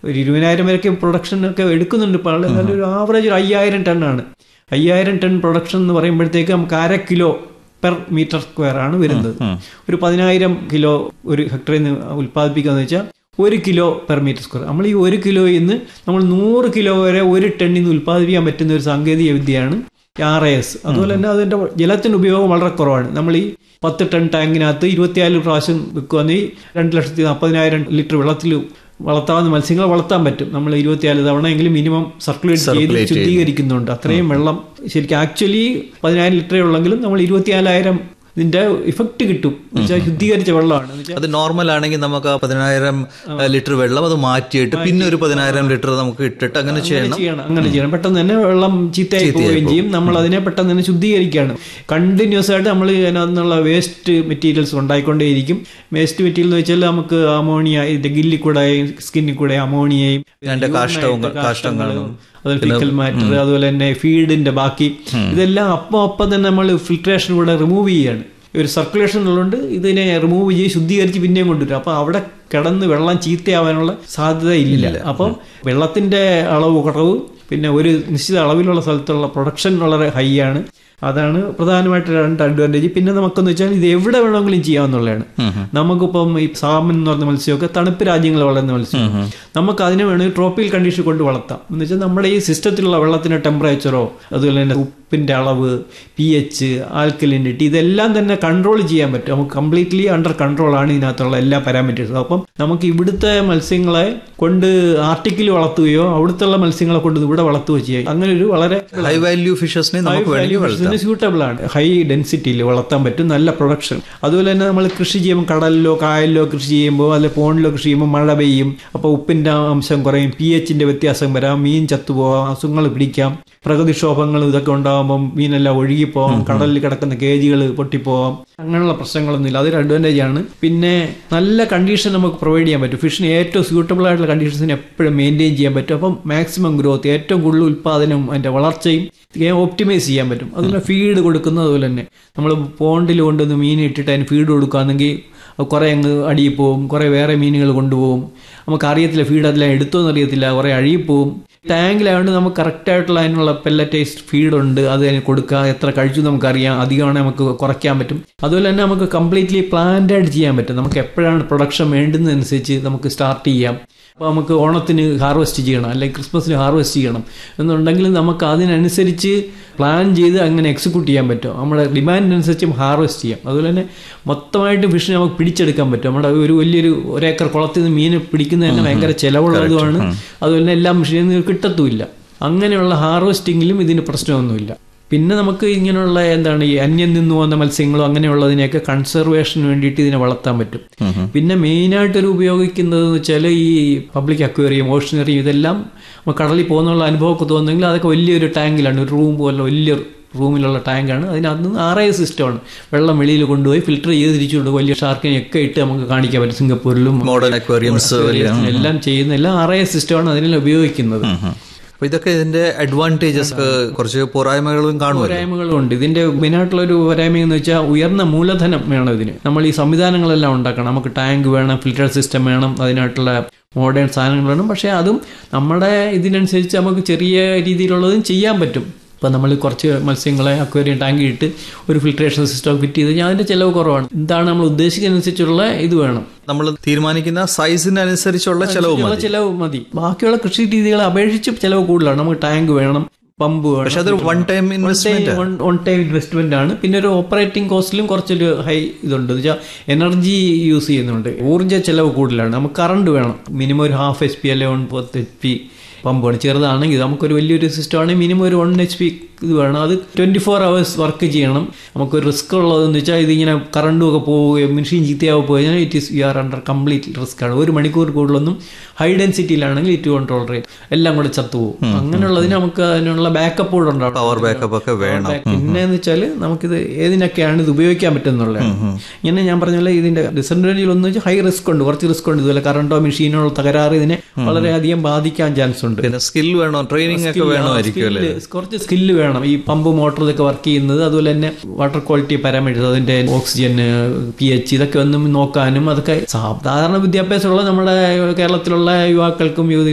ഒരു ഇരുപതിനായിരം വരെയൊക്കെ പ്രൊഡക്ഷൻ ഒക്കെ എടുക്കുന്നുണ്ട് ഇപ്പോൾ ആള് എന്നാലും ഒരു ആവറേജ് ഒരു അയ്യായിരം ടണ്ണാണ് അയ്യായിരം ടൺ പ്രൊഡക്ഷൻ എന്ന് പറയുമ്പോഴത്തേക്ക് നമുക്ക് അര കിലോ പെർ മീറ്റർ സ്ക്വയർ ആണ് വരുന്നത് ഒരു പതിനായിരം കിലോ ഒരു ഹെക്ടറിൽ നിന്ന് ഉൽപ്പാദിപ്പിക്കുക വെച്ചാൽ ഒരു കിലോ പെർ മീറ്റർ സ്ക്വയർ നമ്മൾ ഈ ഒരു കിലോയിൽ നിന്ന് നമ്മൾ നൂറ് കിലോ വരെ ഒരു ടണ്ണിൽ നിന്ന് ഉൽപ്പാദിപ്പിക്കാൻ പറ്റുന്ന ഒരു സാങ്കേതിക വിദ്യയാണ് ആർ എ എസ് അതുപോലെ തന്നെ അതിൻ്റെ ജലത്തിൻ്റെ ഉപയോഗം വളരെ കുറവാണ് നമ്മൾ ഈ പത്ത് ടൺ ടാങ്കിനകത്ത് ഇരുപത്തിനാല് പ്രാവശ്യം വെക്കുകയാണെങ്കിൽ രണ്ട് ലക്ഷത്തി നാൽപ്പതിനായിരം ലിറ്റർ വെള്ളത്തിൽ വളർത്താവുന്ന മത്സ്യങ്ങളെ വളർത്താൻ പറ്റും നമ്മൾ ഇരുപത്തിനാല് തവണയെങ്കിലും മിനിമം സർക്കുലേറ്റ് ചെയ്ത് ശുദ്ധീകരിക്കുന്നുണ്ട് അത്രയും വെള്ളം ശരിക്കും ആക്ച്വലി പതിനായിരം ലിറ്ററേ ഉള്ളെങ്കിലും നമ്മൾ ഇരുപത്തിനാലായിരം ഇതിന്റെ ഇഫക്റ്റ് കിട്ടും എന്നുവെച്ചാൽ ശുദ്ധീകരിച്ച വെള്ളമാണ് എന്നുവെച്ചാൽ അത് നോർമൽ ആണെങ്കിൽ നമുക്ക് ആ പതിനായിരം ലിറ്റർ വെള്ളം അത് മാറ്റിയിട്ട് പിന്നെ ഒരു പതിനായിരം ലിറ്റർ നമുക്ക് ഇട്ടിട്ട് അങ്ങനെ ചെയ്യണം ചെയ്യണം അങ്ങനെ ചെയ്യണം പെട്ടെന്ന് തന്നെ വെള്ളം ചീത്തയായി പോവുകയും ചെയ്യും നമ്മൾ അതിനെ പെട്ടെന്ന് തന്നെ ശുദ്ധീകരിക്കുകയാണ് കണ്ടിന്യൂസ് ആയിട്ട് നമ്മൾ അതിനകത്തുനിന്നുള്ള വേസ്റ്റ് മെറ്റീരിയൽസ് ഉണ്ടായിക്കൊണ്ടേയിരിക്കും വേസ്റ്റ് മെറ്റീരിയൽ എന്ന് വെച്ചാൽ നമുക്ക് അമോണിയ ഇതിന്റെ ഗില്ലിൽ കൂടെ സ്കിന്നിൽ കൂടെ അമോണിയയും അതിന്റെ കാഷ്ടവും കാഷ്ടങ്ങളും അതുപോലെ ഫിക്കൽ മാറ്റർ അതുപോലെ തന്നെ ഫീഡിന്റെ ബാക്കി ഇതെല്ലാം അപ്പം അപ്പം തന്നെ നമ്മൾ ഫിൽട്രേഷനിലൂടെ റിമൂവ് ചെയ്യാണ് ഒരു സർക്കുലേഷൻ ഉള്ളതുകൊണ്ട് ഇതിനെ റിമൂവ് ചെയ്ത് ശുദ്ധീകരിച്ച് പിന്നെയും കൊണ്ടുവരും അപ്പോൾ അവിടെ കിടന്ന് വെള്ളം ചീത്തയാവാനുള്ള സാധ്യത ഇല്ല അപ്പം വെള്ളത്തിന്റെ അളവ് കുറവ് പിന്നെ ഒരു നിശ്ചിത അളവിലുള്ള സ്ഥലത്തുള്ള പ്രൊഡക്ഷൻ വളരെ ഹൈ ആണ് അതാണ് പ്രധാനമായിട്ട് രണ്ട് അഡ്വാൻറ്റേജ് പിന്നെ നമുക്കെന്ന് വെച്ചാൽ ഇത് എവിടെ വേണമെങ്കിലും ചെയ്യാവുന്നതാണ് നമുക്കിപ്പം ഈ സാമൻ എന്ന് പറഞ്ഞ മത്സ്യമൊക്കെ തണുപ്പ് രാജ്യങ്ങളിൽ വളരുന്ന മത്സ്യം നമുക്ക് അതിനെ വേണമെങ്കിൽ ട്രോപ്പിക്കൽ കണ്ടീഷൻ കൊണ്ട് വളർത്താം എന്ന് വെച്ചാൽ നമ്മുടെ ഈ സിസ്റ്റത്തിലുള്ള വെള്ളത്തിന്റെ ടെമ്പറേച്ചറോ അതുപോലെ തന്നെ ഉപ്പിന്റെ അളവ് പി എച്ച് ആൽക്കലിനിറ്റി ഇതെല്ലാം തന്നെ കൺട്രോൾ ചെയ്യാൻ പറ്റും നമുക്ക് കംപ്ലീറ്റ്ലി അണ്ടർ കൺട്രോൾ ആണ് ഇതിനകത്തുള്ള എല്ലാ പാരാമീറ്റേഴ്സും അപ്പം നമുക്ക് ഇവിടുത്തെ മത്സ്യങ്ങളെ കൊണ്ട് ആർട്ടിക്കിൽ വളർത്തുകയോ അവിടുത്തെ മത്സ്യങ്ങളെ കൊണ്ട് ഇവിടെ വളർത്തുകയോ ചെയ്യാം അങ്ങനെ ഒരു വളരെ ഹൈ വാല്യൂ ഫിഷസിനെ നമുക്ക് വേണമെങ്കിൽ വളർത്താം ഇതിന് സ്യൂട്ടബിൾ ആണ് ഹൈ ഡെൻസിറ്റിയിൽ വളർത്താൻ പറ്റും നല്ല പ്രൊഡക്ഷൻ അതുപോലെ തന്നെ നമ്മൾ കൃഷി ചെയ്യുമ്പോൾ കടലിലോ കായലിലോ കൃഷി ചെയ്യുമ്പോൾ അല്ലെ പോണ്ടിലോ കൃഷി ചെയ്യുമ്പോൾ മഴ പെയ്യും അപ്പോൾ ഉപ്പിന്റെ അംശം കുറയും പി എച്ചിന്റെ വ്യത്യാസം വരാം മീൻ ചത്തുപോകാം അസുഖങ്ങൾ പിടിക്കാം പ്രകൃതിക്ഷോഭങ്ങളും ഇതൊക്കെ ഉണ്ടാകുമ്പോൾ മീനെല്ലാം ഒഴുകിപ്പോവാം കടലിൽ കിടക്കുന്ന കേജുകൾ പൊട്ടിപ്പോവാം അങ്ങനെയുള്ള പ്രശ്നങ്ങളൊന്നുമില്ല അതൊരു അഡ്വാൻറ്റേജ് ആണ് പിന്നെ നല്ല കണ്ടീഷൻ നമുക്ക് പ്രൊവൈഡ് ചെയ്യാൻ പറ്റും ഫിഷിന് ഏറ്റവും സ്യൂട്ടബിൾ ആയിട്ടുള്ള കണ്ടീഷൻസിന് എപ്പോഴും മെയിൻറ്റെയിൻ ചെയ്യാൻ പറ്റും അപ്പം മാക്സിമം ഗ്രോത്ത് ഏറ്റവും കൂടുതൽ ഉൽപ്പാദനവും അതിന്റെ വളർച്ചയും ഓപ്റ്റിമൈസ് ചെയ്യാൻ പറ്റും അതുപോലെ ഫീഡ് കൊടുക്കുന്നത് അതുപോലെ തന്നെ നമ്മൾ പോണ്ടിൽ കൊണ്ടുവന്ന് മീൻ ഇട്ടിട്ട് അതിന് ഫീഡ് കൊടുക്കുകയാണെങ്കിൽ കുറേ അങ്ങ് അടിയിൽ പോവും കുറേ വേറെ മീനുകൾ കൊണ്ടുപോകും നമുക്ക് അറിയത്തില്ല ഫീഡ് അതെല്ലാം എടുത്തോന്ന് അറിയത്തില്ല കുറേ അഴിപ്പോവും ടാങ്കിലായതുകൊണ്ട് നമുക്ക് കറക്റ്റായിട്ടുള്ള അതിനുള്ള പെല്ലറ്റൈസ്ഡ് ഫീഡുണ്ട് അത് അതിന് കൊടുക്കുക എത്ര കഴിച്ചു നമുക്കറിയാം അധികമാണെങ്കിൽ നമുക്ക് കുറയ്ക്കാൻ പറ്റും അതുപോലെ തന്നെ നമുക്ക് കംപ്ലീറ്റ്ലി പ്ലാന്റായിട്ട് ചെയ്യാൻ പറ്റും നമുക്ക് എപ്പോഴാണ് പ്രൊഡക്ഷൻ വേണ്ടുന്നതനുസരിച്ച് നമുക്ക് സ്റ്റാർട്ട് ചെയ്യാം അപ്പോൾ നമുക്ക് ഓണത്തിന് ഹാർവെസ്റ്റ് ചെയ്യണം അല്ലെങ്കിൽ ക്രിസ്മസിന് ഹാർവെസ്റ്റ് ചെയ്യണം എന്നുണ്ടെങ്കിൽ നമുക്ക് അതിനനുസരിച്ച് പ്ലാൻ ചെയ്ത് അങ്ങനെ എക്സിക്യൂട്ട് ചെയ്യാൻ പറ്റും നമ്മുടെ ഡിമാൻഡിനനുസരിച്ച് ഹാർവെസ്റ്റ് ചെയ്യാം അതുപോലെ തന്നെ മൊത്തമായിട്ട് ഫിഷിനെ നമുക്ക് പിടിച്ചെടുക്കാൻ പറ്റും നമ്മുടെ ഒരു വലിയൊരു ഒരേക്കർ കുളത്തിൽ നിന്ന് മീൻ പിടിക്കുന്നത് തന്നെ ഭയങ്കര ചിലവുള്ളതുമാണ് അതുപോലെ തന്നെ എല്ലാ മെഷീനിൽ നിന്ന് കിട്ടത്തുമില്ല അങ്ങനെയുള്ള ഹാർവെസ്റ്റിങ്ങിലും ഇതിന് പ്രശ്നമൊന്നുമില്ല പിന്നെ നമുക്ക് ഇങ്ങനെയുള്ള എന്താണ് ഈ അന്യം നിന്ന് പോകുന്ന മത്സ്യങ്ങളോ അങ്ങനെയുള്ളതിനെയൊക്കെ കൺസർവേഷന് വേണ്ടിയിട്ട് ഇതിനെ വളർത്താൻ പറ്റും പിന്നെ മെയിനായിട്ട് ഒരു ഉപയോഗിക്കുന്നത് എന്ന് വെച്ചാൽ ഈ പബ്ലിക് അക്വേറിയം ഓഷനറിയും ഇതെല്ലാം കടലിൽ പോകുന്നുള്ള അനുഭവമൊക്കെ തോന്നുന്നെങ്കിൽ അതൊക്കെ വലിയൊരു ടാങ്കിലാണ് ഒരു റൂം പോലെ വലിയ റൂമിലുള്ള ടാങ്കാണ് അതിനകത്ത് നിന്ന് ആർ ഐ സിസ്റ്റമാണ് വെള്ളം വെളിയിൽ കൊണ്ടുപോയി ഫിൽറ്റർ ചെയ്ത് തിരിച്ചു കൊണ്ടുപോയി വലിയ ഷാർക്കിനെയൊക്കെ ഇട്ട് നമുക്ക് കാണിക്കാൻ പറ്റും സിംഗപ്പൂരിലും മോഡേൺ അക്വേറിയംസ് എല്ലാം ചെയ്യുന്ന എല്ലാം ആർ ഐ സിസ്റ്റമാണ് അതിനെല്ലാം ഉപയോഗിക്കുന്നത് അപ്പൊ ഇതൊക്കെ ഇതിന്റെ അഡ്വാൻറ്റേജസ് കുറച്ച് പോരായ്മകളും കാണുമല്ലോ പോരായ്മകളും ഉണ്ട് ഇതിന്റെ മെയിനായിട്ടുള്ള ഒരു പോരായ്മ എന്ന് വെച്ചാൽ ഉയർന്ന മൂലധനം വേണം ഇതിന് നമ്മൾ ഈ സംവിധാനങ്ങളെല്ലാം ഉണ്ടാക്കണം നമുക്ക് ടാങ്ക് വേണം ഫിൽറ്റർ സിസ്റ്റം വേണം അതിനായിട്ടുള്ള മോഡേൺ സാധനങ്ങൾ വേണം പക്ഷേ അതും നമ്മുടെ ഇതിനനുസരിച്ച് നമുക്ക് ചെറിയ രീതിയിലുള്ളതും ചെയ്യാൻ പറ്റും ഇപ്പം നമ്മൾ കുറച്ച് മത്സ്യങ്ങളെ അക്വേറിയം ടാങ്കിൽ ഇട്ട് ഒരു ഫിൽട്രേഷൻ സിസ്റ്റം ഫിറ്റ് ചെയ്ത് കഴിഞ്ഞാൽ അതിൻ്റെ ചിലവ് കുറവാണ് എന്താണ് നമ്മൾ ഉദ്ദേശിക്കുന്നതനുസരിച്ചുള്ള ഇത് വേണം നമ്മൾ തീരുമാനിക്കുന്ന സൈസിനനുസരിച്ചുള്ള ചെലവ് ഉള്ള ചിലവ് മതി ബാക്കിയുള്ള കൃഷി രീതികളെ അപേക്ഷിച്ച് ചിലവ് കൂടുതലാണ് നമുക്ക് ടാങ്ക് വേണം പമ്പ് വേണം പക്ഷെ അതൊരു one time investment one time investment ആണ് പിന്നെ ഒരു ഓപ്പറേറ്റിംഗ് കോസ്റ്റിലും കുറച്ചൊരു ഹൈ ഇതുണ്ട് വെച്ചാൽ എനർജി യൂസ് ചെയ്യുന്നുണ്ട് ഊർജ്ജ ചെലവ് കൂടുതലാണ് നമുക്ക് കറണ്ട് വേണം മിനിമം ഒരു ഹാഫ് എച്ച് പി അല്ലെ വൺ പത്ത് എച്ച് പി പമ്പാണ് ചെറുതാണെങ്കിൽ നമുക്കൊരു വലിയൊരു സിസ്റ്റം ആണെങ്കിൽ മിനിമം ഒരു വൺ എച്ച് പി ഇത് വേണം അത് ട്വൻറ്റി ഫോർ അവേഴ്സ് വർക്ക് ചെയ്യണം നമുക്കൊരു റിസ്ക് ഉള്ളതെന്ന് വെച്ചാൽ ഇതിങ്ങനെ കറണ്ടും ഒക്കെ പോവുകയും മെഷീൻ ചീത്തയാവുക പോയി കഴിഞ്ഞാൽ it is you are under complete risk ആണ് ഒരു മണിക്കൂർ കൂടുതലൊന്നും ഹൈ ഡെൻസിറ്റിയിലാണെങ്കിൽ ഇറ്റ് വൺ ടോളറേറ്റ് എല്ലാം കൂടെ ചത്തുപോകും അങ്ങനെയുള്ളതിന് നമുക്ക് അതിനുള്ള ബാക്കപ്പ് കൂടെ ഉണ്ടാവും പവർ ബാക്കപ്പ് ഒക്കെ വേണം പിന്നെ എന്ന് വെച്ചാൽ നമുക്കിത് ഏതിനൊക്കെയാണ് ഇത് ഉപയോഗിക്കാൻ പറ്റുന്നുള്ളതാണ് ഇങ്ങനെ ഞാൻ പറഞ്ഞ പോലെ ഇതിന്റെ ഡിസഡ്വാൻറ്റേജ് ഒന്ന് വെച്ചാൽ ഹൈ റിസ്ക് ഉണ്ട് കുറച്ച് റിസ്ക് ഉണ്ട് ഇതുപോലെ കറണ്ടോ മെഷീനോ തകരാറ് ഇതിനെ വളരെയധികം ബാധിക്കാൻ ചാൻസ് ഉണ്ട് പിന്നെ സ്കിൽ വേണോ ട്രെയിനിങ് ഒക്കെ വേണമായിരിക്കും അല്ലേ സ്കില്ല്, കുറച്ച് സ്കില്ല് വേണം ഈ പമ്പ് മോട്ടോർ ഇതൊക്കെ വർക്ക് ചെയ്യുന്നത് അതുപോലെ തന്നെ വാട്ടർ ക്വാളിറ്റി പാരാമീറ്റേഴ്സ് അതിന്റെ ഓക്സിജൻ പി എച്ച് ഇതൊക്കെ ഒന്നും നോക്കാനും അതൊക്കെ സാധാരണ വിദ്യാഭ്യാസമുള്ള നമ്മുടെ കേരളത്തിലുള്ള യുവാക്കൾക്കും യുവതി